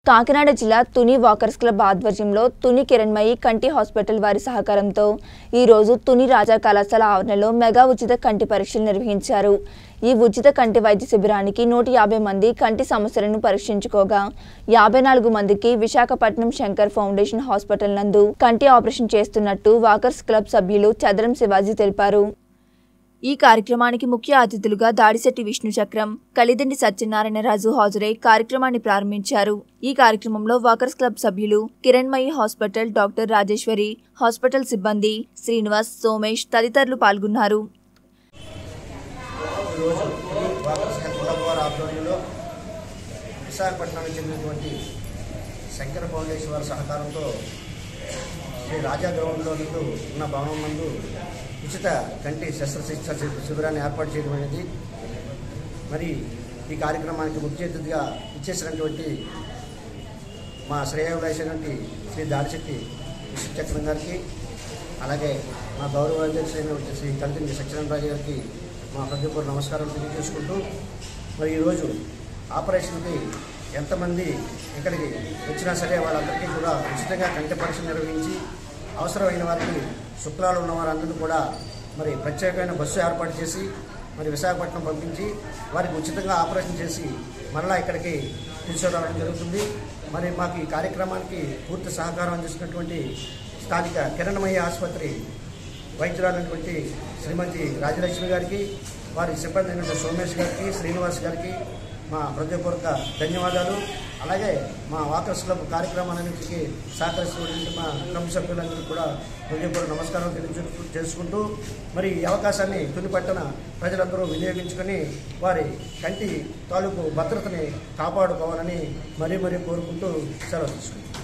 కాకినాడ జిల్లా Tuni walkers club ఆధ్వర్యంలో తుని కిరణ్మయి కంటి హాస్పిటల్ వారి సహకారంతో ఈరోజు తుని రాజా కళాశాల ఆవరణలో మెగా ఉచిత కంటి పరీక్షలు నిర్వహించారు ఈ ఉచిత కంటి వైద్య శిబిరానికి నూట యాభై మంది కంటి సమస్యలను పరీక్షించుకోగా యాభై నాలుగు మందికి విశాఖపట్నం శంకర్ ఫౌండేషన్ హాస్పిటల్ నందు కంటి ఆపరేషన్ చేస్తున్నట్టు వాకర్స్ క్లబ్ సభ్యులు చదరం శివాజీ తెలిపారు ఈ కార్యక్రమానికి ముఖ్య అతిథులుగా దాడిశెట్టి విష్ణు చక్రం కలిదండి సత్యనారాయణరాజు హాజరై కార్యక్రమాన్ని ప్రారంభించారు ఈ కార్యక్రమంలో వాకర్స్ క్లబ్ సభ్యులు Kiranmayi hospital doctor Rajeswari hospital సిబ్బంది శ్రీనివాస్ సోమేష్ తదితరులు పాల్గొన్నారు ఈరోజు ఈ వాకర్స్ హెల్త్ క్లబ్ వారి ఆధ్వర్యంలో విశాఖపట్నానికి చెందినటువంటి శంకర ఫౌండేషన్ వారి సహకారంతో శ్రీ రాజా గ్రౌండ్లో నందు ఉన్న భవనం నందు ఉచిత కంటి శస్త్రచికిత్స శి- శిబిరాన్ని ఏర్పాటు చేయడం అనేది మరి ఈ కార్యక్రమానికి ముఖ్య అతిథిగా ఇచ్చేసినటువంటి మా శ్రేయోభిలాషైనటువంటి శ్రీ దాడిశెట్టి విశ్వచక్రం గారికి అలాగే మా గౌరవ అధ్యక్షులైనటువంటి శ్రీ కలిదిండి సత్యనారాయణ గారికి మా హృదయపూర్వ నమస్కారం తెలియజేసుకుంటూ మరి ఈరోజు ఆపరేషన్కి ఎంతమంది ఇక్కడికి వచ్చినా సరే వాళ్ళందరికీ కూడా ఉచితంగా కంటి పరీక్ష నిర్వహించి అవసరమైన వారికి శుక్లాలు ఉన్న వారందరినీ కూడా మరి ప్రత్యేకమైన బస్సు ఏర్పాటు చేసి మరి విశాఖపట్నం పంపించి వారికి ఉచితంగా ఆపరేషన్ చేసి మరలా ఇక్కడికి తీసుకురావడం జరుగుతుంది మరి మాకు ఈ కార్యక్రమానికి పూర్తి సహకారం అందిస్తున్నటువంటి స్థానిక కిరణమయ్య ఆసుపత్రి వైద్యురాలైనటువంటి శ్రీమతి రాజలక్ష్మి గారికి వారి సిబ్బంది అయినటువంటి సోమేష్ గారికి శ్రీనివాస్ గారికి మా హృదయపూర్వక ధన్యవాదాలు అలాగే మా వాకర్స్ క్లబ్ కార్యక్రమాలన్నింటికి సహకరిస్తున్నటువంటి మా క్లబ్ సభ్యులందరికీ కూడా హృదయపూర్వక నమస్కారం తెలియజేసుకు చేసుకుంటూ మరి ఈ అవకాశాన్ని తునిపట్టణ ప్రజలందరూ వినియోగించుకొని వారి కంటి తాలూకు భద్రతని కాపాడుకోవాలని మరీ మరీ కోరుకుంటూ సెలవు తీసుకుంటాం